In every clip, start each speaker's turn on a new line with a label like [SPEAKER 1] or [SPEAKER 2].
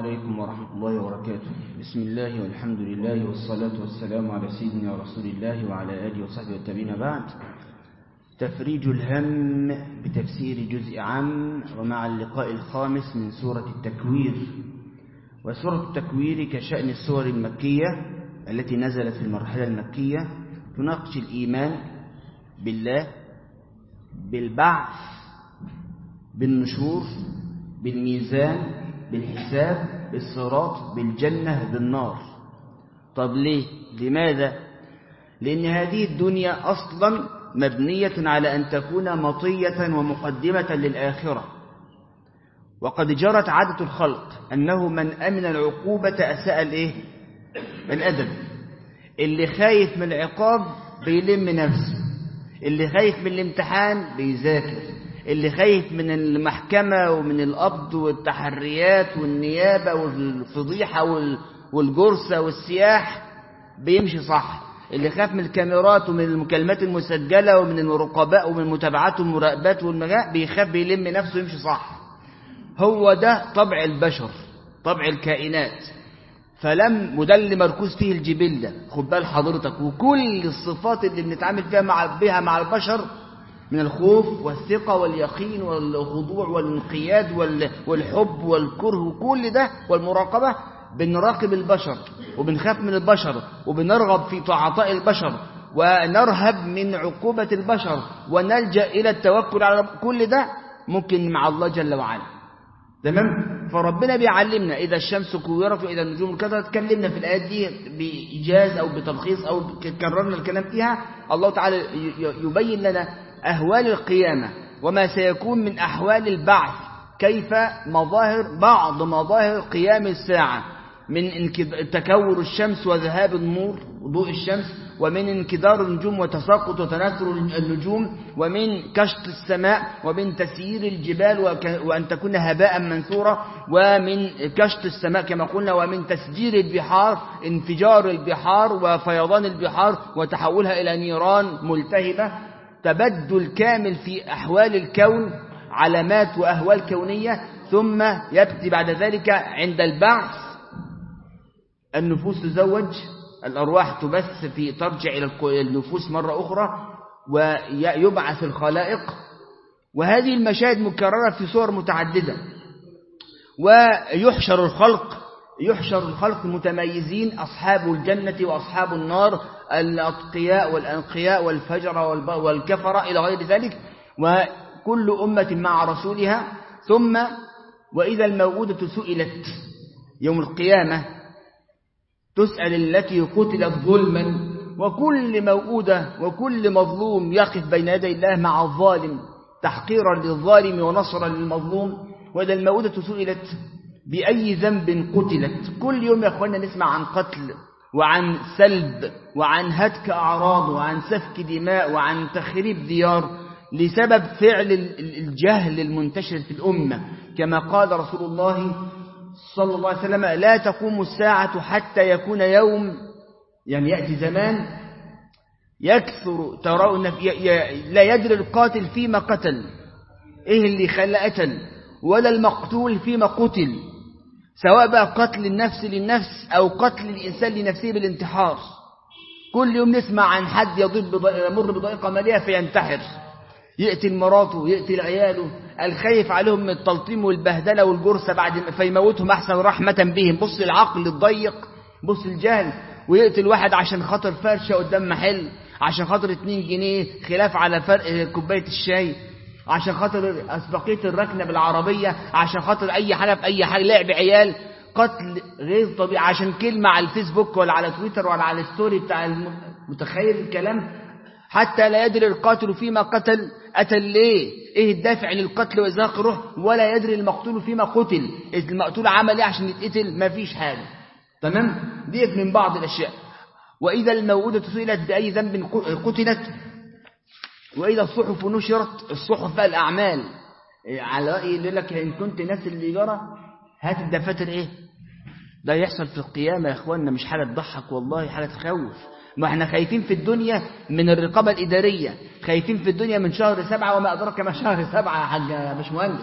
[SPEAKER 1] عليكم ورحمة الله وبركاته بسم الله والحمد لله والصلاة والسلام على سيدنا رسول الله وعلى آله وصحبه والتابعين بعد تفريج الهم بتفسير جزء عام ومع اللقاء الخامس من سورة التكوير وسورة التكوير كشأن السور المكية التي نزلت في المرحلة المكية تناقش الإيمان بالله بالبعث بالنشور بالميزان بالحساب بالصراط بالجنة بالنار طب ليه لماذا لأن هذه الدنيا أصلا مبنية على أن تكون مطية ومقدمة للآخرة وقد جرت عادة الخلق أنه من أمن العقوبة أساء الإيه؟ الأدب اللي خايف من العقاب بيلم نفسه اللي خايف من الامتحان بيذاكر اللي خايف من المحكمة ومن القبض والتحريات والنيابة والفضيحة والجرسة والسياح بيمشي صح اللي خاف من الكاميرات ومن المكالمات المسجلة ومن الرقباء ومن المتابعات والمراقبات والمجاء بيخاف بيلم نفسه يمشي صح هو ده طبع البشر طبع الكائنات فلم وده اللي مركوز فيه الجبلة خد بال حضرتك وكل الصفات اللي بنتعامل فيها مع بها مع البشر من الخوف والثقة واليقين والخضوع والانقياد والحب والكره وكل ده والمراقبة بنراقب البشر وبنخاف من البشر وبنرغب في عطاء البشر ونرهب من عقوبة البشر ونلجأ إلى التوكل على كل ده ممكن مع الله جل وعلا تمام فربنا بيعلمنا إذا الشمس كورت وإذا النجوم كذا اتكلمنا في الآيات دي بإيجاز أو بتلخيص أو كررنا الكلام فيها الله تعالى يبين لنا أهوال القيامة وما سيكون من أحوال البعث كيف مظاهر بعض مظاهر قيام الساعة من تكور الشمس وذهاب النور ضوء الشمس ومن انكدار النجوم وتساقط وتناثر النجوم ومن كشط السماء ومن تسيير الجبال وأن تكون هباء منثورا ومن كشط السماء كما قلنا ومن تسجير البحار انفجار البحار وفيضان البحار وتحولها إلى نيران ملتهبة تبدل كامل في أحوال الكون علامات وأهوال كونية ثم يبتي بعد ذلك عند البعث النفوس تزوج الأرواح تبث في ترجع إلى النفوس مرة أخرى ويبعث الخلائق وهذه المشاهد مكررة في صور متعددة ويحشر الخلق يحشر الخلق متميزين أصحاب الجنة وأصحاب النار الأتقياء والأنقياء والفجر والكفر إلى غير ذلك وكل أمة مع رسولها ثم وإذا الموءودة سئلت يوم القيامة تسأل التي قتلت ظلما وكل موؤودة وكل مظلوم يقف بين يدي الله مع الظالم تحقيرا للظالم ونصرا للمظلوم وإذا الموؤودة سئلت بأي ذنب قتلت كل يوم يا أخوانا نسمع عن قتل وعن سلب وعن هتك أعراض وعن سفك دماء وعن تخريب ديار لسبب فعل الجهل المنتشر في الأمة كما قال رسول الله صلى الله عليه وسلم لا تقوم الساعة حتى يكون يوم يعني يأتي زمان يكثر ترون لا يدري القاتل فيما قتل ايه اللي خلى قتل ولا المقتول فيما قتل سواء بقى قتل النفس للنفس أو قتل الإنسان لنفسه بالانتحار كل يوم نسمع عن حد يضل يمر بضائقة مالية فينتحر يقتل مراته يقتل عياله الخايف عليهم من التلطيم والبهدلة والجرسة بعد فيموتهم أحسن رحمة بهم بص العقل الضيق بص الجهل ويقتل واحد عشان خاطر فرشة قدام محل عشان خاطر 2 جنيه خلاف على فرق كوباية الشاي عشان خاطر أسبقية الركنة بالعربية عشان خاطر أي حاجة في أي حاجة لعب عيال قتل غير طبيعي عشان كلمة على الفيسبوك ولا على تويتر ولا على الستوري بتاع متخيل الكلام حتى لا يدري القاتل فيما قتل قتل ليه ايه الدافع للقتل وإزاق الروح ولا يدري المقتول فيما قتل المقتول عمل ايه عشان يتقتل مفيش حاجة تمام ديت من بعض الأشياء وإذا الموءودة سئلت بأي ذنب قتلت وإذا الصحف نشرت الصحف بقى الأعمال على رأي يقول لك إن كنت ناس اللي جرى هات الدفاتر إيه ده يحصل في القيامة يا إخواننا مش حاجة تضحك والله حاجة تخوف ما احنا خايفين في الدنيا من الرقابة الإدارية خايفين في الدنيا من شهر سبعة وما أدراك ما شهر سبعة يا حاج مش مهندس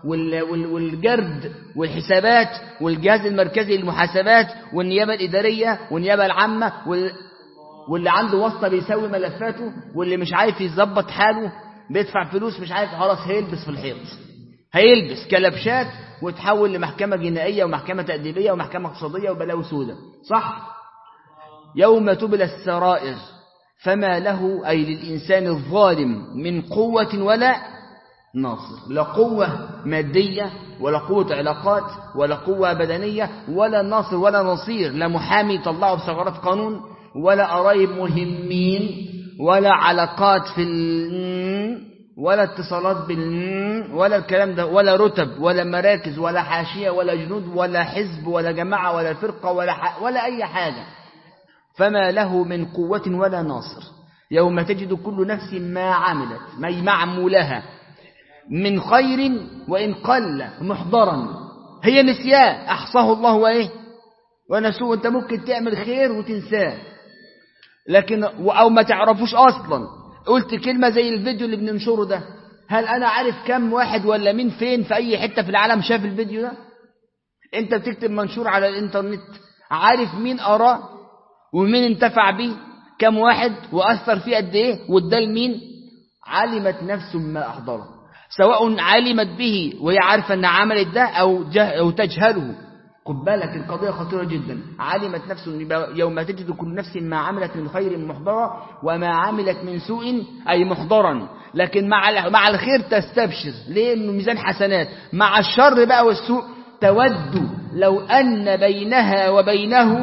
[SPEAKER 1] والجرد والحسابات والجهاز المركزي للمحاسبات والنيابة الإدارية والنيابة العامة واللي عنده واسطة بيسوي ملفاته واللي مش عارف يظبط حاله بيدفع فلوس مش عارف خلاص هيلبس في الحيط هيلبس كلبشات وتحول لمحكمة جنائية ومحكمة تأديبية ومحكمة اقتصادية وبلاوي سودة صح يوم تبلى السرائر فما له أي للإنسان الظالم من قوة ولا ناصر لا قوة مادية ولا قوة علاقات ولا قوة بدنية ولا ناصر ولا نصير لا محامي يطلعه بثغرات قانون ولا قرايب مهمين ولا علاقات في ال ولا اتصالات بال ولا الكلام ده ولا رتب ولا مراكز ولا حاشية ولا جنود ولا حزب ولا جماعة ولا فرقة ولا ح... ولا أي حاجة فما له من قوة ولا ناصر يوم تجد كل نفس ما عملت ما معمولها من خير وإن قل محضرا هي نسيان أحصاه الله وإيه ونسوه أنت ممكن تعمل خير وتنساه لكن أو ما تعرفوش أصلا قلت كلمة زي الفيديو اللي بننشره ده هل أنا عارف كم واحد ولا مين فين في أي حتة في العالم شاف الفيديو ده أنت بتكتب منشور على الإنترنت عارف مين أراه ومين انتفع به كم واحد وأثر فيه قد إيه وده لمين علمت نفس ما أحضره سواء علمت به وهي عارفة أن عملت ده أو, أو تجهله خد بالك القضية خطيرة جدا علمت نفس يوم تجد كل نفس ما عملت من خير محضرا وما عملت من سوء أي محضرا لكن مع مع الخير تستبشر ليه انه ميزان حسنات مع الشر بقى والسوء تود لو أن بينها وبينه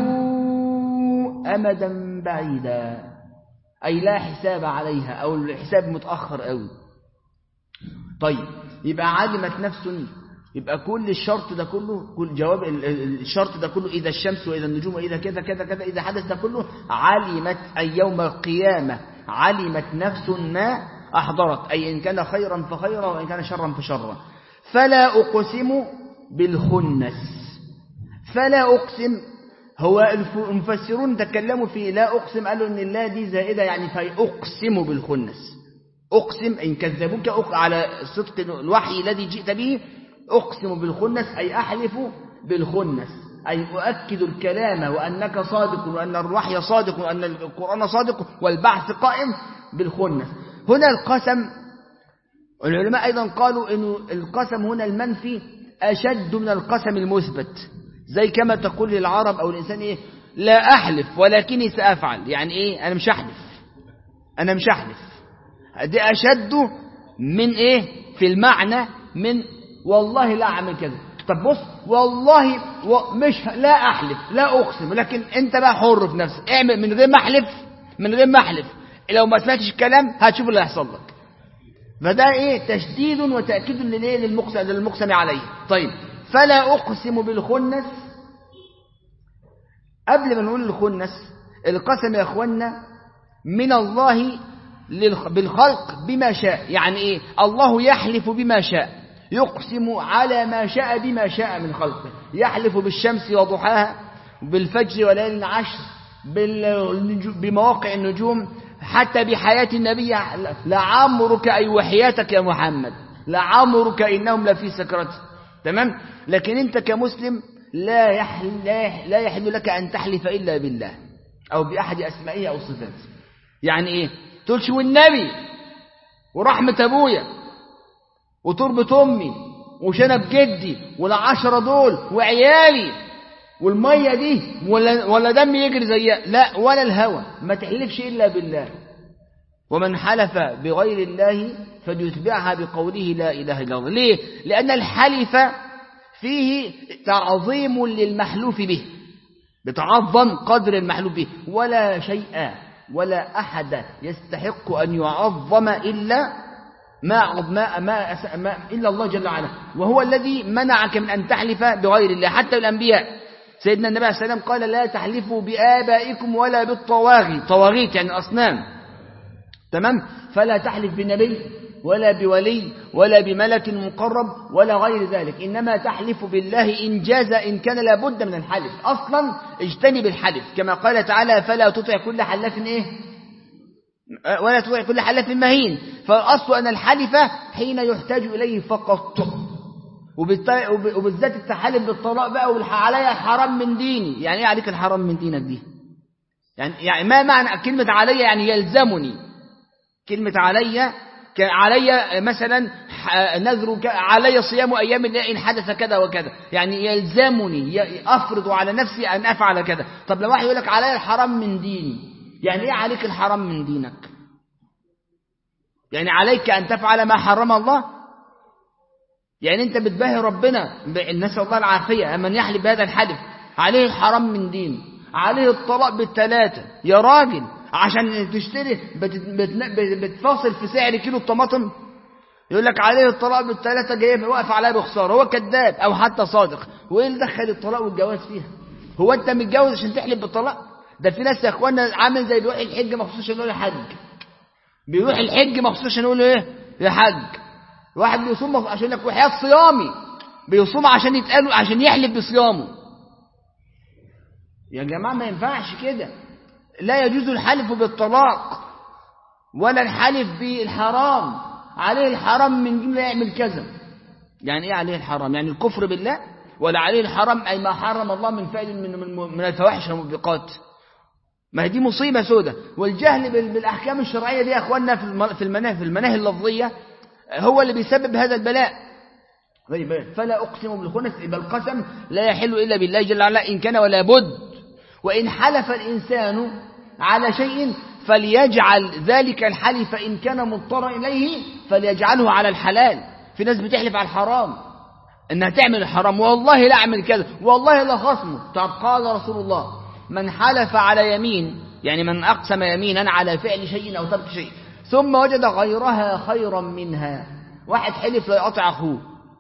[SPEAKER 1] أمدا بعيدا أي لا حساب عليها أو الحساب متأخر قوي طيب يبقى علمت نفس يبقى كل الشرط ده كله كل جواب الشرط ده كله إذا الشمس وإذا النجوم وإذا كذا كذا كذا إذا حدث ده كله علمت أي يوم القيامة علمت نفس ما أحضرت أي إن كان خيرا فخيرا وإن كان شرا فشرا فلا أقسم بالخنس فلا أقسم هو المفسرون تكلموا في لا أقسم قالوا إن الله دي زائدة يعني فأقسم بالخنس أقسم إن كذبوك على صدق الوحي الذي جئت به أقسم بالخنس أي أحلف بالخنس أي أؤكد الكلام وأنك صادق وأن الوحي صادق وأن القرآن صادق والبعث قائم بالخنس هنا القسم العلماء أيضا قالوا أن القسم هنا المنفي أشد من القسم المثبت زي كما تقول للعرب أو الإنسان إيه لا أحلف ولكني سأفعل يعني إيه أنا مش أحلف أنا مش أحلف دي أشد من إيه في المعنى من والله لا أعمل كذا طب بص والله و... مش لا أحلف لا أقسم لكن أنت بقى حر في نفسك اعمل من غير ما أحلف من غير ما أحلف لو ما سمعتش الكلام هتشوف اللي هيحصل لك فده إيه تشديد وتأكيد للإيه للمقسم للمقسم عليه طيب فلا أقسم بالخنس قبل ما نقول الخنس القسم يا أخوانا من الله بالخلق بما شاء يعني إيه الله يحلف بما شاء يقسم على ما شاء بما شاء من خلقه يحلف بالشمس وضحاها بالفجر وليل العشر بمواقع النجوم حتى بحياة النبي لعمرك أي وحياتك يا محمد لعمرك إنهم لفي سكرته تمام لكن أنت كمسلم لا يحل, لا يحل لك أن تحلف إلا بالله أو بأحد أسمائه أو صفاته يعني إيه تقولش والنبي ورحمة أبويا وتربة أمي وشنب جدي والعشرة دول وعيالي والمية دي ولا, ولا دم يجري زي لا ولا الهوى ما تحلفش إلا بالله ومن حلف بغير الله فليتبعها بقوله لا إله إلا الله ليه؟ لأن الحلف فيه تعظيم للمحلوف به بتعظم قدر المحلوف به ولا شيء ولا أحد يستحق أن يعظم إلا ما ما ما, ما إلا الله جل وعلا وهو الذي منعك من أن تحلف بغير الله حتى الأنبياء سيدنا النبي عليه السلام قال لا تحلفوا بآبائكم ولا بالطواغي طواغيت يعني أصنام تمام فلا تحلف بالنبي ولا بولي ولا بملك مقرب ولا غير ذلك إنما تحلف بالله إن جاز إن كان لابد من الحلف أصلا اجتنب الحلف كما قال تعالى فلا تطع كل حلاف إيه ولا تطع كل حلاف مهين فالأصل أن الحلف حين يحتاج إليه فقط وبالذات التحالف بالطلاق بقى عليا الحرام من ديني يعني ايه عليك الحرام من دينك دي يعني يعني ما معنى كلمة علي يعني يلزمني كلمة علي علي مثلا نذر علي صيام أيام الله إن حدث كذا وكذا يعني يلزمني أفرض على نفسي أن أفعل كذا طب لو واحد يقول لك علي الحرام من ديني يعني إيه عليك الحرام من دينك يعني عليك أن تفعل ما حرم الله يعني أنت بتباهي ربنا نسأل الله العافية من يحلف بهذا الحلف عليه الحرام من دينه عليه الطلاق بالثلاثة يا راجل عشان تشتري بتفاصل في سعر كيلو الطماطم يقول لك عليه الطلاق بالثلاثة جايب واقف عليها بخسارة هو كذاب أو حتى صادق وإيه اللي دخل الطلاق والجواز فيها هو أنت متجوز عشان تحلف بالطلاق ده في ناس يا إخوانا عامل زي بيروح الحج مخصوص عشان يقول حج بيروح الحج مخصوص عشان يقول إيه يا حج واحد بيصوم عشان لك وحياة صيامي بيصوم عشان يتقال عشان يحلف بصيامه يا جماعة ما ينفعش كده لا يجوز الحلف بالطلاق ولا الحلف بالحرام عليه الحرام من جملة يعمل كذا يعني ايه عليه الحرام يعني الكفر بالله ولا عليه الحرام أي ما حرم الله من فعل من, من, من الفواحش والموبقات ما هي دي مصيبة سودة والجهل بالأحكام الشرعية دي يا أخواننا في المناهي في المناهي اللفظية هو اللي بيسبب هذا البلاء فلا أقسم بالخنس يبقى القسم لا يحل إلا بالله جل وعلا إن كان ولا بد وإن حلف الإنسان على شيء فليجعل ذلك الحلف إن كان مضطرا إليه فليجعله على الحلال في ناس بتحلف على الحرام إنها تعمل الحرام والله لا أعمل كذا والله لا خصمه طب قال رسول الله من حلف على يمين يعني من أقسم يمينا على فعل شيء أو ترك شيء ثم وجد غيرها خيرا منها واحد حلف لا يقطع أخوه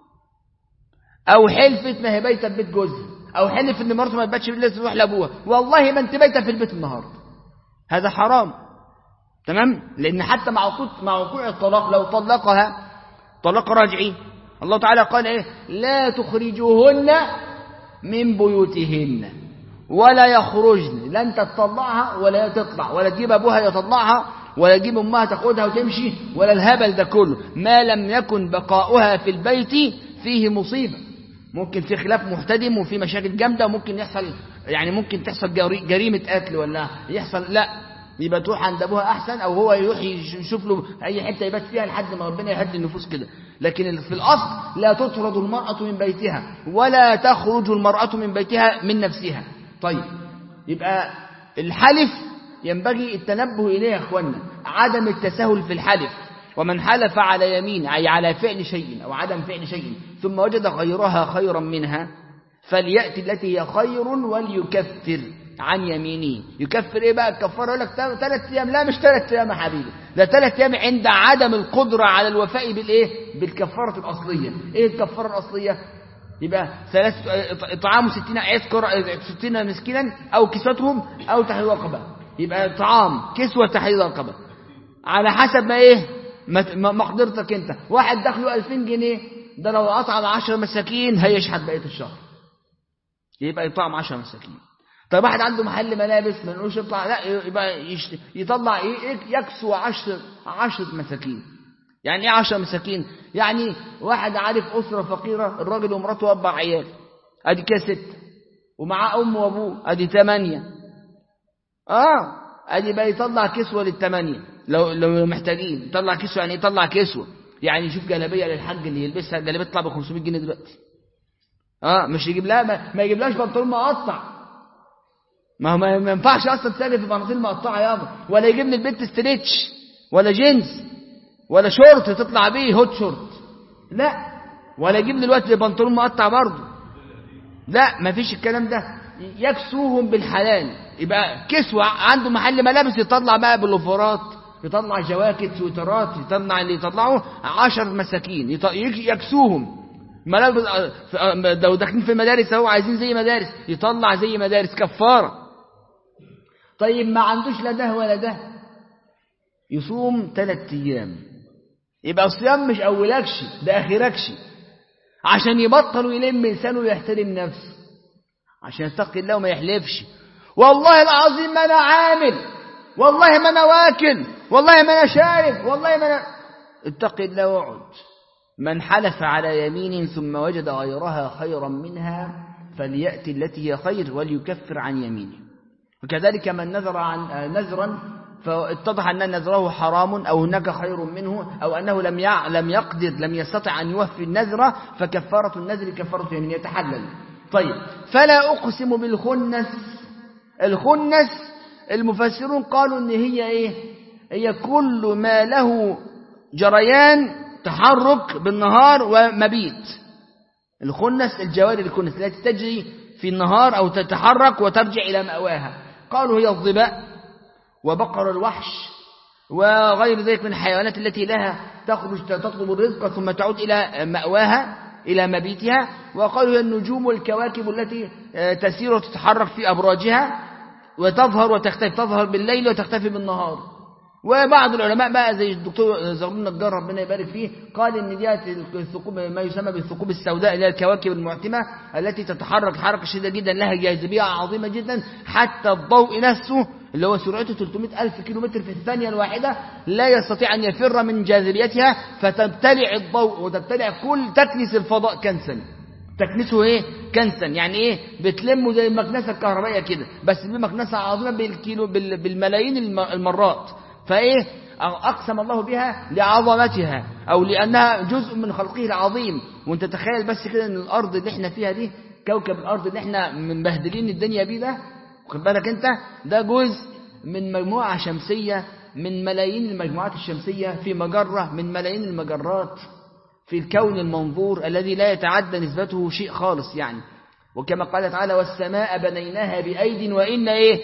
[SPEAKER 1] أو حلفت ما هي بيتة بيت جوزها أو حلف إن مرته ما تباتش بالليل تروح لأبوها والله ما أنت بيتة في البيت النهاردة هذا حرام تمام لأن حتى مع وقوع مع وقوع الطلاق لو طلقها طلاق رجعي الله تعالى قال إيه لا تخرجوهن من بيوتهن ولا يخرجن لا أنت تطلعها ولا تطلع ولا تجيب أبوها يطلعها ولا تجيب أمها تاخدها وتمشي ولا الهبل ده كله ما لم يكن بقاؤها في البيت فيه مصيبة ممكن في خلاف محتدم وفي مشاكل جامدة وممكن يحصل يعني ممكن تحصل جريمة قتل ولا يحصل لا يبقى تروح عند ابوها احسن او هو يروح يشوف له اي حته يبات فيها لحد ما ربنا يهدي النفوس كده لكن في الاصل لا تطرد المراه من بيتها ولا تخرج المراه من بيتها من نفسها طيب يبقى الحلف ينبغي التنبه اليه يا اخوانا عدم التساهل في الحلف ومن حلف على يمين أي على فعل شيء أو عدم فعل شيء ثم وجد غيرها خيرا منها فليأتي التي هي خير وليكفر عن يمينه يكفر ايه بقى الكفاره يقول لك ثلاث ايام لا مش ثلاث ايام يا حبيبي ده ثلاث ايام عند عدم القدره على الوفاء بالايه بالكفاره الاصليه ايه الكفاره الاصليه يبقى ثلاث اطعام 60 عسكر 60 مسكينا او كسوتهم او تحرير رقبه يبقى طعام كسوه تحرير رقبه على حسب ما ايه مقدرتك انت واحد دخله 2000 جنيه ده لو اطعم 10 مساكين هيشحت بقيه الشهر يبقى يطعم 10 مساكين طيب واحد عنده محل ملابس ما نقولش يطلع لا يبقى يشت... يطلع يكسو 10 10 مساكين يعني ايه 10 مساكين يعني واحد عارف اسره فقيره الراجل ومراته واربع عيال ادي كده ستة ومعاه امه وابوه ادي ثمانية اه ادي بقى يطلع كسوه للثمانيه لو لو محتاجين يطلع كسوه يعني يطلع كسوه يعني يشوف جلابيه للحاج اللي يلبسها الجلابيه تطلع ب 500 جنيه دلوقتي اه مش يجيب لها ما, ما يجيبلهاش بنطلون مقطع ما هو ما ينفعش اصلا تسالي في بناطيل مقطعه يابا ولا يجيب لي البنت ستريتش ولا جينز ولا شورت تطلع بيه هوت شورت لا ولا يجيب لي الوقت بنطلون مقطع برضه لا ما فيش الكلام ده يكسوهم بالحلال يبقى كسوة عنده محل ملابس يطلع بقى بلوفرات يطلع جواكت سويترات يطلع اللي يطلعوا عشر مساكين يكسوهم ملابس لو داخلين في مدارس اهو عايزين زي مدارس يطلع زي مدارس كفارة طيب ما عندوش لا ده ولا ده يصوم ثلاث ايام يبقى الصيام مش اولكش ده اخركش عشان يبطل ويلم لسانه ويحترم نفسه عشان يتقي الله وما يحلفش والله العظيم ما انا عامل والله ما انا واكل والله ما انا شارب والله ما انا اتق الله واقعد من حلف على يمين ثم وجد غيرها خيرا منها فليأتي التي هي خير وليكفر عن يمينه وكذلك من نذر عن نذرا فاتضح أن نذره حرام أو هناك خير منه أو أنه لم لم يقدر لم يستطع أن يوفي النذر فكفارة النذر كفارة يمين يتحلل طيب فلا أقسم بالخنس الخنس المفسرون قالوا ان هي ايه هي كل ما له جريان تحرك بالنهار ومبيت الخنس الجواري الكنس التي تجري في النهار أو تتحرك وترجع إلى مأواها قالوا هي الظباء وبقر الوحش وغير ذلك من الحيوانات التي لها تخرج تطلب الرزق ثم تعود إلى مأواها إلى مبيتها وقالوا هي النجوم والكواكب التي تسير وتتحرك في أبراجها وتظهر وتختفي تظهر بالليل وتختفي بالنهار وبعض العلماء بقى زي الدكتور زغلول النجار ربنا يبارك فيه قال ان ديت الثقوب ما يسمى بالثقوب السوداء اللي هي الكواكب المعتمه التي تتحرك حركه شديده جدا لها جاذبيه عظيمه جدا حتى الضوء نفسه اللي هو سرعته 300 ألف كيلومتر في الثانية الواحدة لا يستطيع أن يفر من جاذبيتها فتبتلع الضوء وتبتلع كل تكنس الفضاء كنسا تكنسه ايه كنسا يعني ايه بتلمه زي المكنسة الكهربائية كده بس بمكنسة عظيمة بالكيلو بالملايين المرات فايه أقسم الله بها لعظمتها أو لأنها جزء من خلقه العظيم وانت تخيل بس كده ان الأرض اللي احنا فيها دي كوكب الأرض اللي احنا مبهدلين الدنيا بيه ده واخد بالك انت ده جزء من مجموعة شمسية من ملايين المجموعات الشمسية في مجرة من ملايين المجرات في الكون المنظور الذي لا يتعدى نسبته شيء خالص يعني وكما قال تعالى والسماء بنيناها بأيد وإن إيه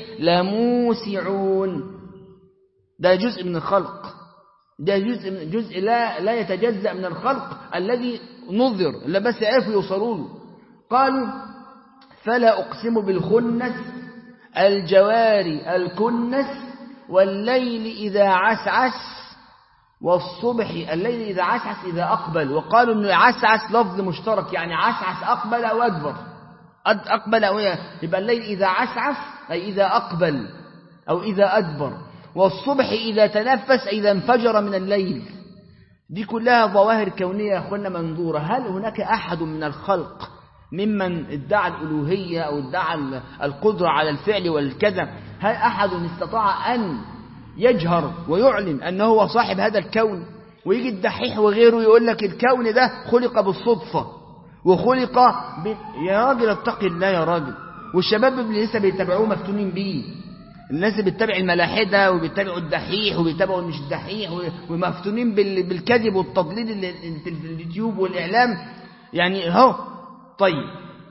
[SPEAKER 1] لموسعون ده جزء من الخلق ده جزء من جزء لا لا يتجزأ من الخلق الذي نظر لا بس عرفوا يوصلوا له قالوا فلا أقسم بالخنس الجواري الكنس والليل إذا عسعس والصبح الليل إذا عسعس إذا أقبل وقالوا أنه عسعس لفظ مشترك يعني عسعس أقبل أو أدبر أقبل أو يبقى الليل إذا عسعس أي إذا أقبل أو إذا أدبر والصبح إذا تنفس إذا انفجر من الليل دي كلها ظواهر كونية يا أخوانا منظورة هل هناك أحد من الخلق ممن ادعى الألوهية أو ادعى القدرة على الفعل والكذا هل أحد استطاع أن يجهر ويعلن أنه هو صاحب هذا الكون ويجي الدحيح وغيره يقول لك الكون ده خلق بالصدفة وخلق ب... يا راجل اتقي الله يا راجل والشباب اللي لسه بيتابعوه مفتونين بيه الناس اللي بتتابع الملاحدة وبيتابعوا الدحيح وبيتابعوا مش الدحيح ومفتونين بالكذب والتضليل اللي في اليوتيوب والإعلام يعني اهو طيب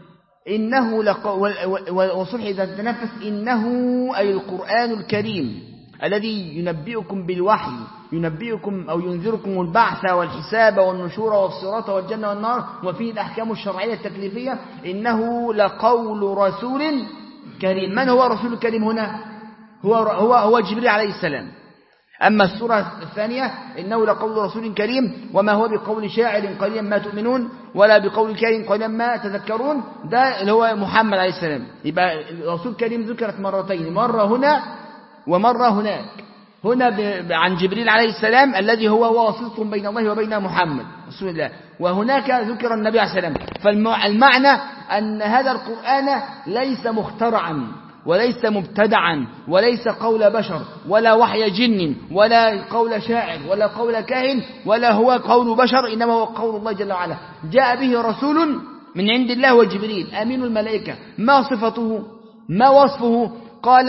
[SPEAKER 1] إنه لق... وصلح إذا تنفس إنه أي القرآن الكريم الذي ينبئكم بالوحي ينبئكم أو ينذركم البعث والحساب والنشور والصراط والجنة والنار وفيه الأحكام الشرعية التكليفية إنه لقول رسول كريم من هو رسول الكريم هنا هو, هو, هو جبريل عليه السلام أما السورة الثانية إنه لقول رسول كريم وما هو بقول شاعر قليلا ما تؤمنون ولا بقول كريم قليلا ما تذكرون ده اللي هو محمد عليه السلام يبقى رسول كريم ذكرت مرتين مرة هنا ومرة هناك هنا عن جبريل عليه السلام الذي هو واسط بين الله وبين محمد رسول الله وهناك ذكر النبي عليه السلام فالمعنى أن هذا القرآن ليس مخترعا وليس مبتدعا وليس قول بشر ولا وحي جن ولا قول شاعر ولا قول كاهن ولا هو قول بشر إنما هو قول الله جل وعلا جاء به رسول من عند الله وجبريل أمين الملائكة ما صفته ما وصفه قال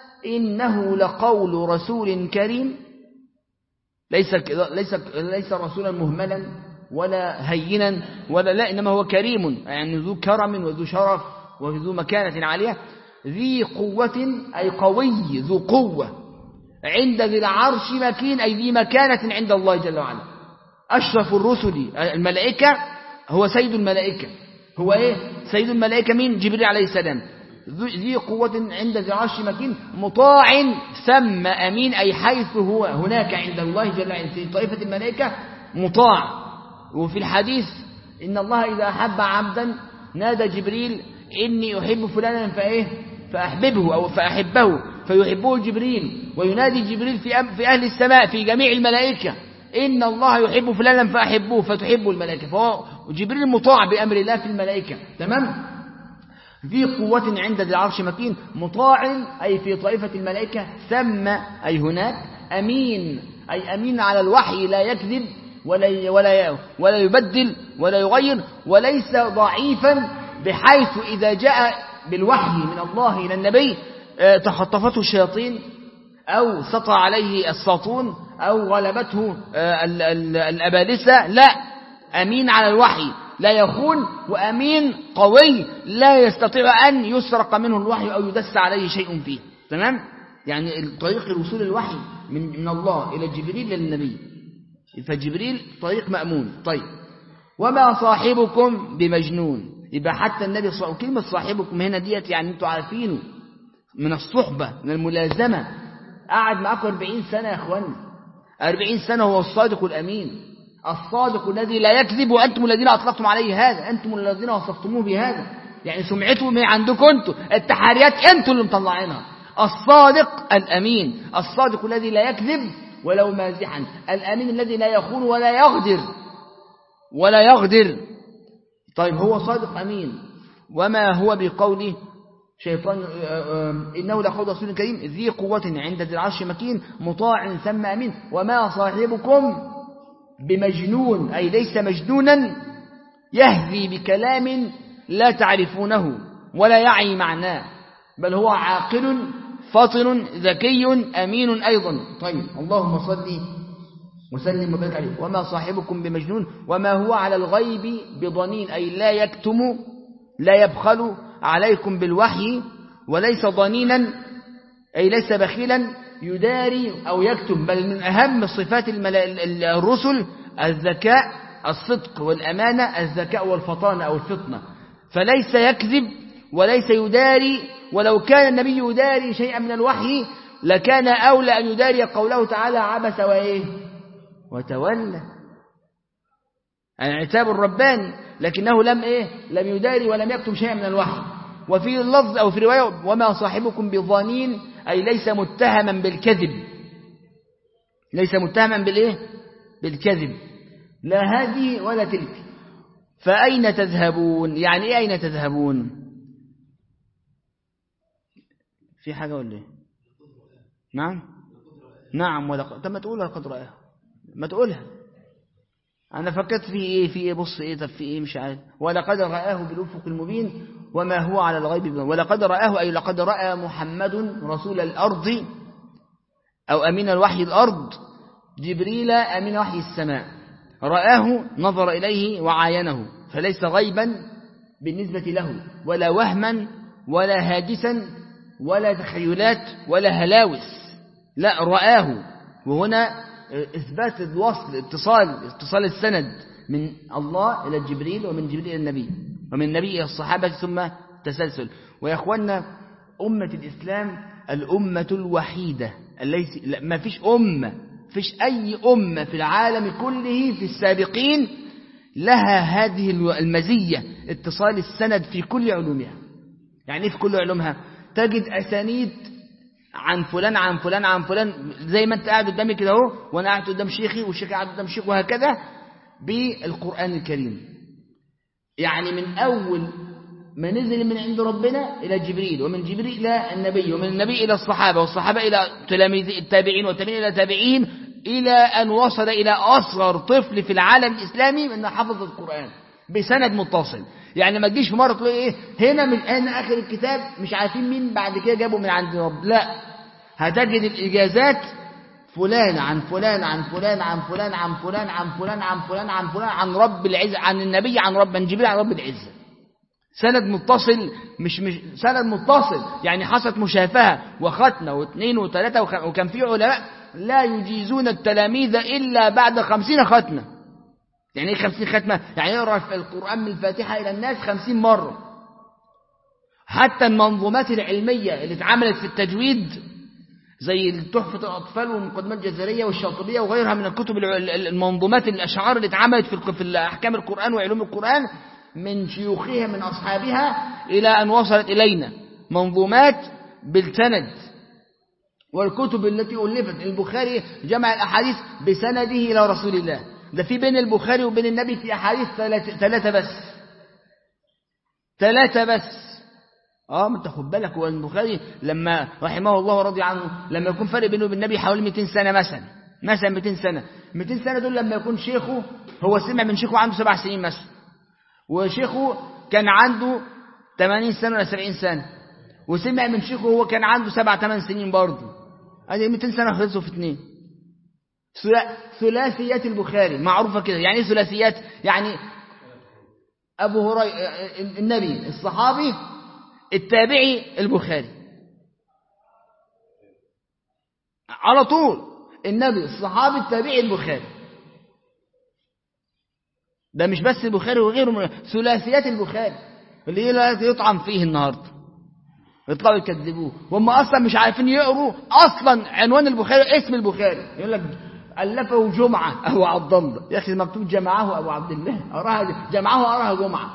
[SPEAKER 1] إنه لقول رسول كريم ليس ليس ليس رسولا مهملا ولا هينا ولا لا إنما هو كريم يعني ذو كرم وذو شرف وذو مكانة عالية ذي قوة أي قوي ذو قوة عند ذي العرش مكين أي ذي مكانة عند الله جل وعلا أشرف الرسل الملائكة هو سيد الملائكة هو إيه سيد الملائكة مين جبريل عليه السلام ذي قوة عند ذي العرش مكين مطاع ثم أمين أي حيث هو هناك عند الله جل وعلا في طائفة الملائكة مطاع وفي الحديث إن الله إذا أحب عبدا نادى جبريل إني أحب فلانا فإيه فأحببه أو فأحبه فيحبه جبريل وينادي جبريل في في أهل السماء في جميع الملائكة إن الله يحب فلانا فأحبوه فتحب الملائكة فهو جبريل مطاع بأمر الله في الملائكة تمام ذي قوة عند ذي العرش مكين مطاع أي في طائفة الملائكة ثم أي هناك أمين أي أمين على الوحي لا يكذب ولا ولا ولا يبدل ولا يغير وليس ضعيفا بحيث إذا جاء بالوحي من الله إلى النبي تخطفته الشياطين أو سطع عليه الساطون أو غلبته الأبالسة لا أمين على الوحي لا يخون وأمين قوي لا يستطيع أن يسرق منه الوحي أو يدس عليه شيء فيه تمام يعني طريق الوصول الوحي من, من الله إلى جبريل للنبي فجبريل طريق مأمون طيب وما صاحبكم بمجنون يبقى حتى النبي صلى كلمة صاحبكم هنا ديت يعني انتوا عارفينه من الصحبة من الملازمة قعد معاكم 40 سنة يا اخوانا 40 سنة هو الصادق الأمين الصادق الذي لا يكذب وأنتم الذين أطلقتم عليه هذا أنتم الذين وصفتموه بهذا يعني سمعته من عندكم أنتم التحريات أنتم اللي مطلعينها الصادق الأمين الصادق الذي لا يكذب ولو مازحا الأمين الذي لا يخون ولا يغدر ولا يغدر طيب هو صادق أمين وما هو بقوله شيطان إنه لقول رسول كريم ذي قوة عند ذي العرش مكين مطاع ثم أمين وما صاحبكم بمجنون أي ليس مجنونا يهذي بكلام لا تعرفونه ولا يعي معناه بل هو عاقل فطن ذكي أمين أيضا طيب اللهم صل وسلم وبارك عليه وما صاحبكم بمجنون وما هو على الغيب بضنين أي لا يكتم لا يبخل عليكم بالوحي وليس ضنينا أي ليس بخيلا يداري أو يكتم بل من أهم صفات الرسل الذكاء الصدق والأمانة الذكاء والفطانة أو الفطنة فليس يكذب وليس يداري ولو كان النبي يداري شيئا من الوحي لكان أولى أن يداري قوله تعالى عبس وإيه وتولى العتاب الرباني لكنه لم إيه لم يداري ولم يكتم شيئا من الوحي وفي اللفظ أو في رواية وما صاحبكم بظنين أي ليس متهما بالكذب ليس متهما بالإيه بالكذب لا هذه ولا تلك فأين تذهبون يعني إيه أين تذهبون في حاجة ولا إيه نعم نعم ولا طب ما تقولها قد رأيها ما تقولها أنا فكرت في إيه في إيه بص إيه طب في إيه مش عارف ولقد رآه بالأفق المبين وما هو على الغيب بمن ولقد رآه أي لقد رأى محمد رسول الأرض أو أمين الوحي الأرض جبريل أمين وحي السماء رآه نظر إليه وعاينه فليس غيبا بالنسبة له ولا وهما ولا هاجسا ولا تخيلات ولا هلاوس لا رآه وهنا إثبات الوصل اتصال اتصال السند من الله إلى جبريل ومن جبريل إلى النبي ومن النبي إلى الصحابة ثم تسلسل ويا أخوانا أمة الإسلام الأمة الوحيدة التي ما فيش أمة فيش أي أمة في العالم كله في السابقين لها هذه المزية اتصال السند في كل علومها يعني إيه في كل علومها تجد أسانيد عن فلان عن فلان عن فلان زي ما انت قاعد قدامي كده اهو وانا قاعد قدام شيخي والشيخ قاعد قدام شيخ وهكذا بالقرآن الكريم يعني من أول ما نزل من عند ربنا إلى جبريل ومن جبريل إلى النبي ومن النبي إلى الصحابة والصحابة إلى تلاميذ التابعين والتابعين إلى التابعين إلى أن وصل إلى أصغر طفل في العالم الإسلامي من حفظ القرآن بسند متصل يعني ما تجيش في مرة تقول إيه هنا من هنا آخر الكتاب مش عارفين مين بعد كده جابوا من عند رب لا هتجد الإجازات فلان عن فلان عن فلان عن فلان عن فلان عن فلان عن فلان عن فلان عن رب العزة عن النبي عن رب جبريل عن رب العزة سند متصل مش مش سند متصل يعني حصلت مشافهة وختمة واثنين وثلاثة وكان في علماء لا يجيزون التلاميذ إلا بعد خمسين ختمة يعني ايه خمسين ختمة يعني يقرأ القرآن من الفاتحة إلى الناس خمسين مرة حتى المنظومات العلمية اللي اتعملت في التجويد زي تحفة الأطفال والمقدمات الجزرية والشاطبية وغيرها من الكتب المنظومات الأشعار اللي اتعملت في في أحكام القرآن وعلوم القرآن من شيوخها من أصحابها إلى أن وصلت إلينا منظومات بالسند والكتب التي ألفت البخاري جمع الأحاديث بسنده إلى رسول الله ده في بين البخاري وبين النبي في أحاديث ثلاثة بس ثلاثة بس اه ما انت خد بالك هو البخاري لما رحمه الله ورضي عنه لما يكون فرق بينه وبين النبي حوالي 200 سنة مثلا مثلا 200 سنة 200 سنة دول لما يكون شيخه هو سمع من شيخه عنده سبع سنين مثلا وشيخه كان عنده 80 سنة ولا 70 سنة وسمع من شيخه هو كان عنده سبع ثمان سنين برضه ادي 200 سنة خلصوا في اثنين ثلاثيات البخاري معروفة كده يعني ايه ثلاثيات يعني أبو هريرة النبي الصحابي التابعي البخاري على طول النبي الصحابي التابعي البخاري ده مش بس البخاري وغيره ثلاثيات البخاري اللي يطعم فيه النهارده يطلعوا يكذبوه وهم اصلا مش عارفين يقروا اصلا عنوان البخاري اسم البخاري يقول لك الفه جمعه ابو عبد الله يا اخي مكتوب جمعه ابو عبد الله اراها جمعه اراها جمعه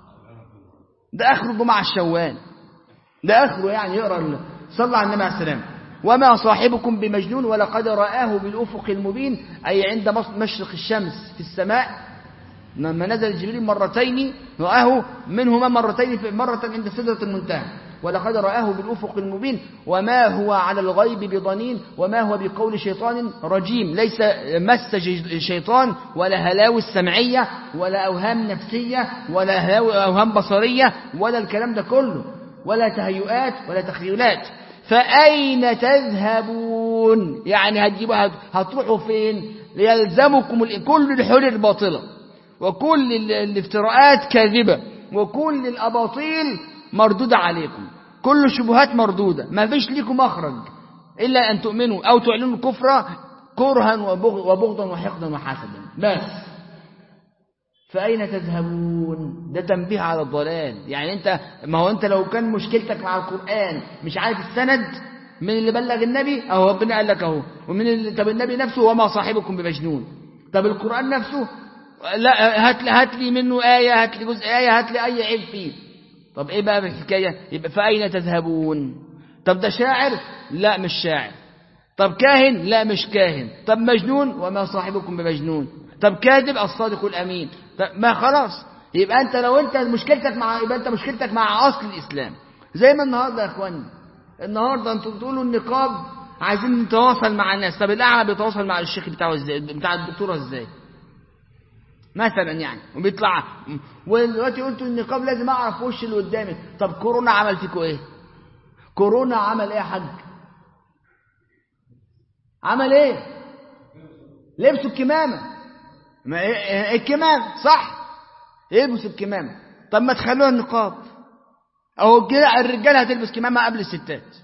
[SPEAKER 1] ده اخره جمعه الشوال ده اخره يعني يقرا صلى على النبي عليه السلام وما صاحبكم بمجنون ولقد رآه بالأفق المبين أي عند مشرق الشمس في السماء لما نزل جبريل مرتين رآه منهما مرتين مرة عند سدرة المنتهى ولقد رآه بالأفق المبين وما هو على الغيب بضنين وما هو بقول شيطان رجيم ليس مس شيطان ولا هلاوي السمعية ولا أوهام نفسية ولا أوهام بصرية ولا الكلام ده كله ولا تهيؤات ولا تخيلات فأين تذهبون يعني هتجيبوا هتروحوا فين ليلزمكم كل الحلول الباطلة وكل الافتراءات كاذبة وكل الأباطيل مردودة عليكم كل الشبهات مردودة ما فيش ليكم مخرج إلا أن تؤمنوا أو تعلنوا الكفر كرها وبغضا وحقدا وحسدا بس فأين تذهبون ده تنبيه على الضلال يعني أنت ما هو أنت لو كان مشكلتك مع القرآن مش عارف السند من اللي بلغ النبي أهو ربنا قال لك أهو ومن اللي طب النبي نفسه وما صاحبكم بمجنون طب القرآن نفسه لا هات لي هات لي منه آية هات لي جزء آية هات لي أي عيب فيه طب إيه بقى الحكاية يبقى فأين تذهبون طب ده شاعر لا مش شاعر طب كاهن لا مش كاهن طب مجنون وما صاحبكم بمجنون طب كاذب الصادق الأمين طب ما خلاص يبقى أنت لو أنت مشكلتك مع يبقى أنت مشكلتك مع أصل الإسلام زي ما النهاردة يا إخواني النهاردة أنتوا بتقولوا النقاب عايزين نتواصل مع الناس طب الأعمى بيتواصل مع الشيخ بتاعه ازاي بتاع الدكتورة ازاي مثلا يعني وبيطلع ودلوقتي قلتوا النقاب لازم اعرف وش اللي قدامي طب كورونا عمل فيكم ايه كورونا عمل ايه يا حاج عمل ايه لبسوا الكمامه ما إيه الكمامه صح يلبسوا الكمامه طب ما تخلوها النقاب او الرجاله هتلبس كمامه قبل الستات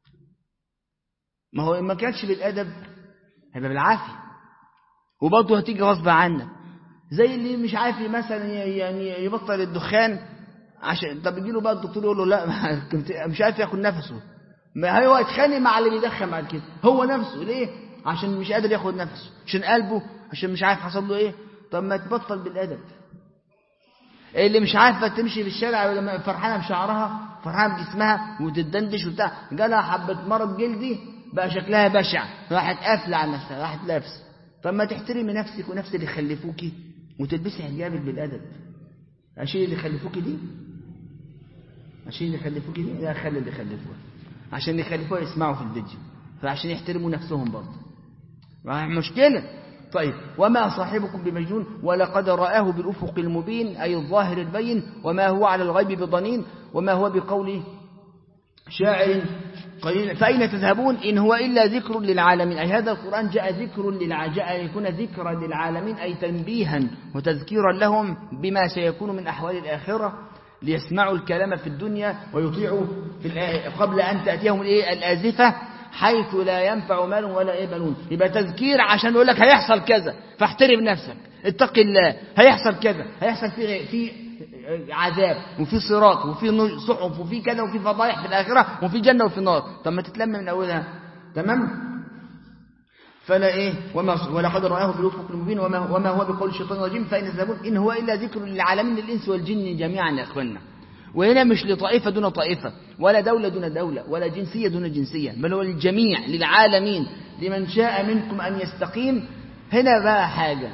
[SPEAKER 1] ما هو ما كانش بالادب هيبقى بالعافيه وبرضه هتيجي غصب عنك زي اللي مش عارف مثلا يعني يبطل الدخان عشان طب يجي له بقى الدكتور يقول له لا مش عارف ياخد نفسه ما هو يتخانق مع اللي بيدخن بعد كده هو نفسه ليه عشان مش قادر ياخد نفسه عشان قلبه عشان مش عارف حصل له ايه طب ما تبطل بالادب اللي مش عارفه تمشي في الشارع فرحانه بشعرها فرحانه بجسمها وتدندش وبتاع جالها حبه مرض جلدي بقى شكلها بشع راحت قافله على نفسها راحت لابسه طب ما تحترمي نفسك ونفس اللي خلفوكي وتلبسي حجابك بالادب عشان اللي خلفوكي دي عشان اللي خلفوكي دي لا خلي اللي خلفوها عشان اللي خلفوها يسمعوا في الفيديو فعشان يحترموا نفسهم برضه مشكله طيب وما صاحبكم بمجنون ولقد رآه بالأفق المبين أي الظاهر البين وما هو على الغيب بضنين وما هو بقول شاعر قليل فأين تذهبون إن هو إلا ذكر للعالمين أي هذا القرآن جاء ذكر للعالمين جاء يكون ذكرا للعالمين أي تنبيها وتذكيرا لهم بما سيكون من أحوال الآخرة ليسمعوا الكلام في الدنيا ويطيعوا في قبل أن تأتيهم الإيه الآزفة حيث لا ينفع مال ولا إيه بنون يبقى تذكير عشان يقول لك هيحصل كذا فاحترم نفسك اتق الله هيحصل كذا هيحصل في في عذاب وفي صراط وفي صحف وفي كذا وفي فضايح في الآخرة وفي جنة وفي نار طب ما تتلم من أولها تمام فلا إيه وما ولقد رآه في الأفق المبين وما, وما هو بقول الشيطان الرجيم فإن تذهبون إن هو إلا ذكر للعالمين الإنس والجن جميعا يا أخوانا وهنا مش لطائفة دون طائفة ولا دولة دون دولة ولا جنسية دون جنسية بل هو للجميع للعالمين لمن شاء منكم أن يستقيم هنا بقى حاجة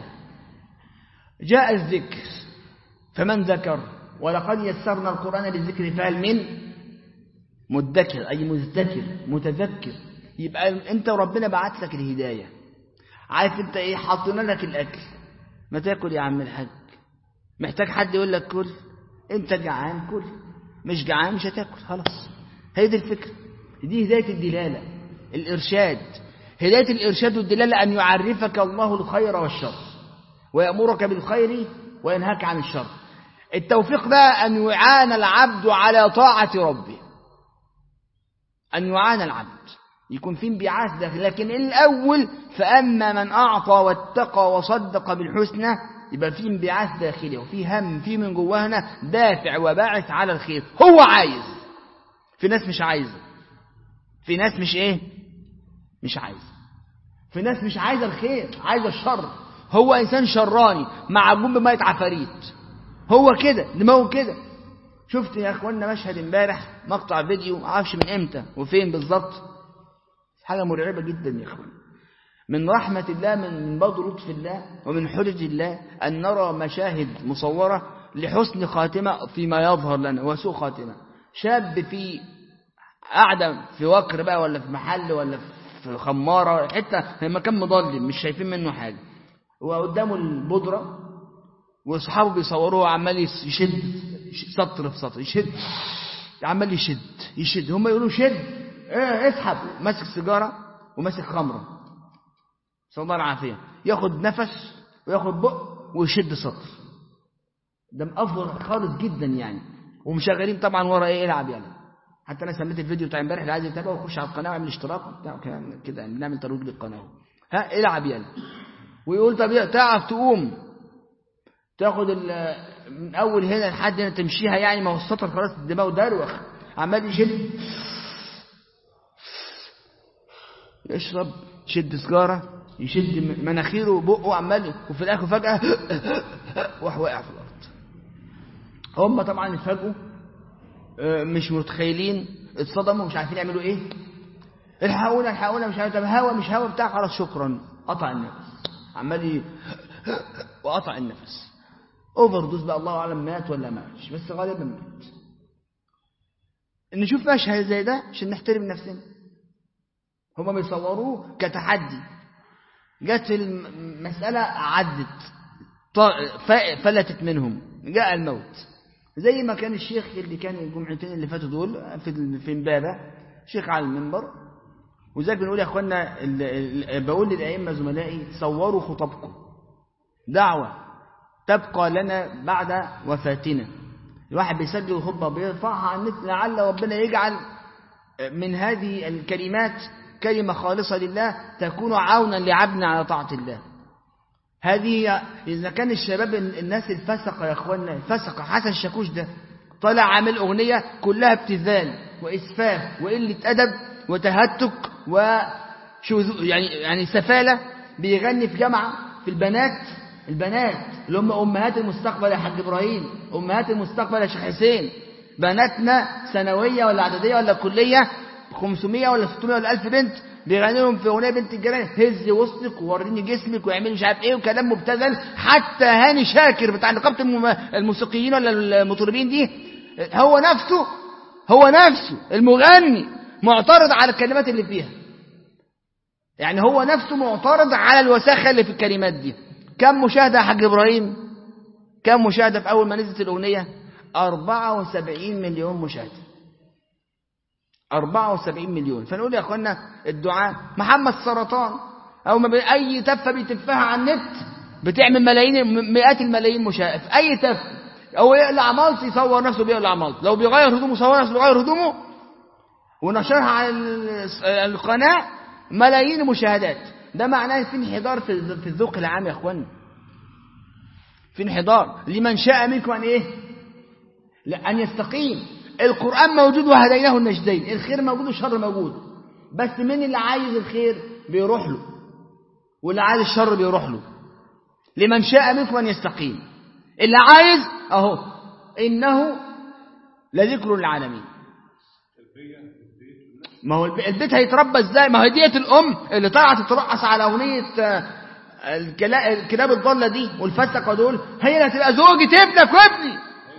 [SPEAKER 1] جاء الذكر فمن ذكر ولقد يسرنا القرآن للذكر فهل من مدكر أي مذكر متذكر يبقى أنت وربنا بعت لك الهداية عارف أنت إيه حطينا لك الأكل ما تاكل يا عم الحاج محتاج حد يقول لك كل أنت جعان كل مش جعان مش هتاكل خلاص هي دي الفكرة دي هداية الدلالة الإرشاد هداية الإرشاد والدلالة أن يعرفك الله الخير والشر ويأمرك بالخير وينهاك عن الشر التوفيق بقى أن يعان العبد على طاعة ربه أن يعان العبد يكون في انبعاث داخل لكن الأول فأما من أعطى واتقى وصدق بالحسنى يبقى في انبعاث داخلي وفي هم في من جواهنا دافع وباعث على الخير هو عايز في ناس مش عايزه في ناس مش ايه مش عايزه في ناس مش عايزه الخير عايزه الشر هو انسان شراني معجون بميه عفاريت هو كده دماغه كده شفت يا اخوانا مشهد امبارح مقطع فيديو ما اعرفش من امتى وفين بالظبط حاجه مرعبه جدا يا اخوانا من رحمة الله من من برضه لطف الله ومن حجج الله أن نرى مشاهد مصورة لحسن خاتمة فيما يظهر لنا وسوء خاتمة شاب في قاعدة في وكر بقى ولا في محل ولا في خمارة حتة مكان مظلم مش شايفين منه حاجة وقدامه البودرة واصحابه بيصوروه عمال يشد سطر في سطر يشد عمال يشد يشد هم يقولوا شد ايه اسحب ماسك سيجارة وماسك خمرة صلى الله العافية ياخد نفس وياخد بق ويشد سطر ده مأفضل خالص جدا يعني ومشغلين طبعا ورا ايه العب يعني حتى انا سميت الفيديو بتاع امبارح اللي عايز يتابعه يخش على القناه ويعمل اشتراك وبتاع كده يعني بنعمل ترويج للقناه ها العب يلا ويقول طب تعرف تقوم تاخد من اول هنا لحد هنا تمشيها يعني ما هو السطر خلاص الدماغ دروخ عمال يشد يشرب يشد سجاره يشد مناخيره وبقه عمال وفي الاخر فجاه وراح واقع في الارض هم طبعا اتفاجئوا مش متخيلين اتصدموا مش عارفين يعملوا ايه الحقونا الحقونا مش عارف طب هوا مش هوا بتاع خلاص شكرا قطع النفس عمال ي... وقطع النفس اوفر دوز بقى الله اعلم مات ولا ماتش بس غالبا مات نشوف مشهد زي ده عشان نحترم نفسنا هما بيصوروه كتحدي جت المسألة عدت فلتت منهم جاء الموت زي ما كان الشيخ اللي كان الجمعتين اللي فاتوا دول في في امبابة شيخ على المنبر وزيك بنقول يا اخوانا بقول للائمه زملائي صوروا خطبكم دعوه تبقى لنا بعد وفاتنا الواحد بيسجل الخطبه بيرفعها على النت لعل ربنا يجعل من هذه الكلمات كلمه خالصه لله تكون عونا لعبنا على طاعه الله هذه إذا كان الشباب الناس الفسقة يا أخوانا الفسقة حسن الشاكوش ده طلع عامل أغنية كلها ابتذال وإسفاف وقلة أدب وتهتك وشذو يعني يعني سفالة بيغني في جامعة في البنات البنات اللي هم أمهات المستقبل يا حاج إبراهيم أمهات المستقبل يا شيخ حسين بناتنا ثانوية ولا إعدادية ولا كلية 500 ولا 600 ولا 1000 بنت بيغني لهم في اغنيه بنت الجيران هز وسطك ووريني جسمك واعملي مش عارف ايه وكلام مبتذل حتى هاني شاكر بتاع نقابه الموسيقيين ولا المطربين دي هو نفسه هو نفسه المغني معترض على الكلمات اللي فيها يعني هو نفسه معترض على الوساخه اللي في الكلمات دي كم مشاهده يا حاج ابراهيم كم مشاهده في اول ما نزلت الاغنيه 74 مليون مشاهده 74 مليون فنقول يا اخوانا الدعاء محمد سرطان او ما بي... اي تفه بيتفها على النت بتعمل ملايين مئات الملايين مشاهده في اي تفه او يقلع مالط يصور نفسه بيقلع مالط لو بيغير هدومه يصور نفسه بيغير هدومه ونشرها على القناه ملايين المشاهدات ده معناه في انحدار في الذوق العام يا اخوانا في انحدار لمن شاء منكم ان ايه ان يستقيم القرآن موجود وهديناه النجدين الخير موجود والشر موجود بس من اللي عايز الخير بيروح له واللي عايز الشر بيروح له لمن شاء منكم أن يستقيم اللي عايز أهو إنه لذكر العالمين ما هو الب- البيت هيتربى ازاي ما هي ديت الام اللي طلعت تترقص على اغنيه آه، الكلا- الكلاب الضاله دي والفسقه دول هي اللي هتبقى زوجة ابنك وابني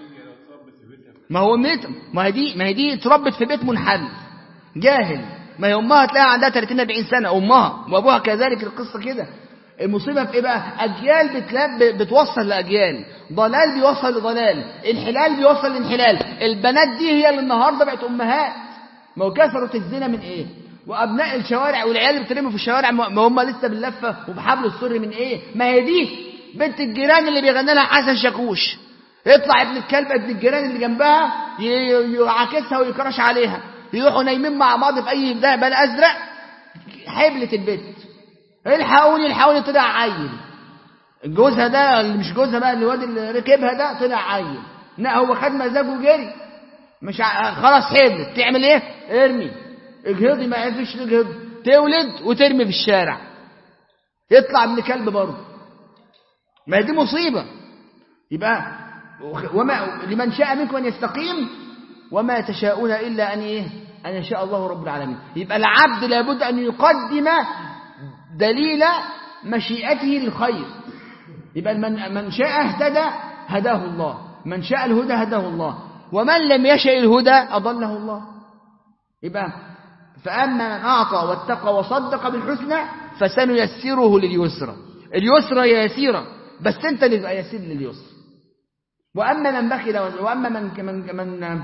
[SPEAKER 1] ما هو ميت ما هي دي ما هي دي اتربت في بيت منحل جاهل ما هي امها تلاقيها عندها 30 40 سنه امها وابوها كذلك القصه كده المصيبه في ايه بقى اجيال بتلاب بتوصل لاجيال ضلال بيوصل لضلال انحلال بيوصل لانحلال البنات دي هي اللي النهارده بقت امهات ما هو كثرة الزنا من ايه وابناء الشوارع والعيال اللي بترمي في الشوارع ما ما هم لسه باللفه وبحبل السر من ايه ما هي دي بنت الجيران اللي بيغني لها حسن شاكوش يطلع ابن الكلب ابن الجيران اللي جنبها ي- يعاكسها ويكرش عليها يروحوا نايمين مع بعض في اي بتاع بل ازرق حبلة البيت الحقوني الحقوني طلع عيل جوزها ده اللي مش جوزها بقى الواد اللي ركبها ده طلع عيل لا هو خد مزاجه وجري مش ع... خلاص حبلت تعمل ايه ارمي اجهضي ما يعرفش تجهض تولد وترمي في الشارع يطلع ابن كلب برضه ما هي دي مصيبه يبقى وما لمن شاء منكم ان يستقيم وما تشاءون الا ان ايه ان يشاء الله رب العالمين يبقى العبد لابد ان يقدم دليل مشيئته للخير يبقى من من شاء اهتدى هداه الله من شاء الهدى هداه الله ومن لم يشاء الهدى اضله الله يبقى فاما من اعطى واتقى وصدق بالحسنى فسنيسره لليسرى اليسرى هي يسيره بس انت اللي تبقى يسير لليسر واما من بخل واما من من من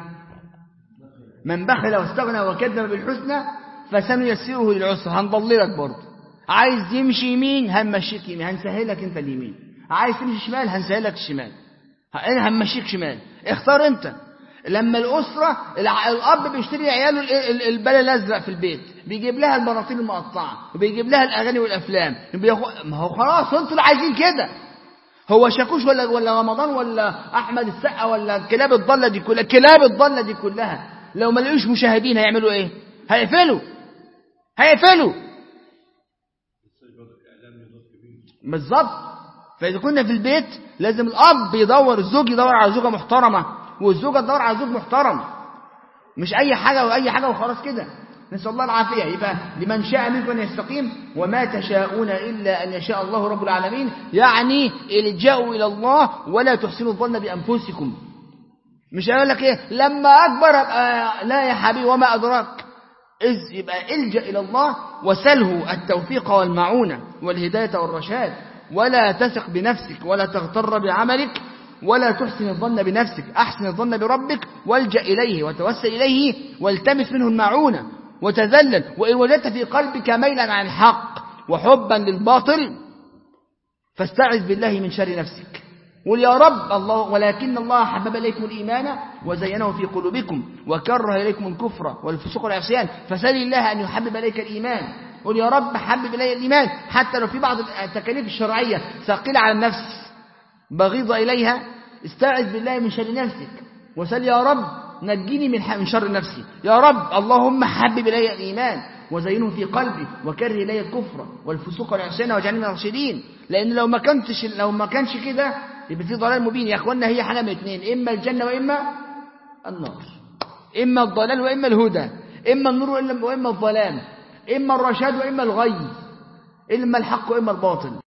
[SPEAKER 1] من بخل واستغنى وكذب بالحسنى فسنيسره للعسر هنضللك برضه عايز يمشي يمين هنمشيك يمين هنسهلك انت اليمين عايز تمشي شمال هنسهلك الشمال انا هنمشيك شمال اختار انت لما الأسرة الع- الأب بيشتري لعياله ال- ال- البلل الأزرق في البيت بيجيب لها البناطيل المقطعة وبيجيب لها الأغاني والأفلام بياخد- ما هو خلاص انتوا اللي عايزين كده هو شاكوش ولا ولا رمضان ولا أحمد السقا ولا الكلاب الضالة دي كلها الكلاب الضالة دي كلها لو ما لقوش مشاهدين هيعملوا إيه؟ هيقفلوا هيقفلوا بالظبط فإذا كنا في البيت لازم الأب يدور الزوج يدور على زوجة محترمة والزوجة تدور على زوج محترم مش أي حاجة وأي حاجة وخلاص كده نسأل الله العافية يبقى لمن شاء منكم أن يستقيم وما تشاءون إلا أن يشاء الله رب العالمين يعني الجاءوا إلى الله ولا تحسنوا الظن بأنفسكم مش هيقول لك إيه لما أكبر أبقى لا يا حبيبي وما أدراك إذ يبقى الجأ إلى الله وسله التوفيق والمعونة والهداية والرشاد ولا تثق بنفسك ولا تغتر بعملك ولا تحسن الظن بنفسك أحسن الظن بربك والجأ إليه وتوسل إليه والتمس منه المعونة وتذلل وإن وجدت في قلبك ميلا عن الحق وحبا للباطل فاستعذ بالله من شر نفسك قل يا رب الله ولكن الله حبب إليكم الإيمان وزينه في قلوبكم وكره إليكم الكفر والفسوق والعصيان فسل الله أن يحبب إليك الإيمان قل يا رب حبب إلي الإيمان حتى لو في بعض التكاليف الشرعية ثقيلة على النفس بغيضة إليها استعذ بالله من شر نفسك وسل يا رب نجيني من من شر نفسي يا رب اللهم حبب إلي الإيمان وزينه في قلبي وكره إلي الكفر والفسوق والعصيان واجعلني من الراشدين لأن لو ما كنتش لو ما كانش كده يبقى في ضلال مبين يا اخوانا هي حاجه من اثنين اما الجنه واما النار اما الضلال واما الهدى اما النور واما واما الظلام اما الرشاد واما الغي اما الحق واما الباطل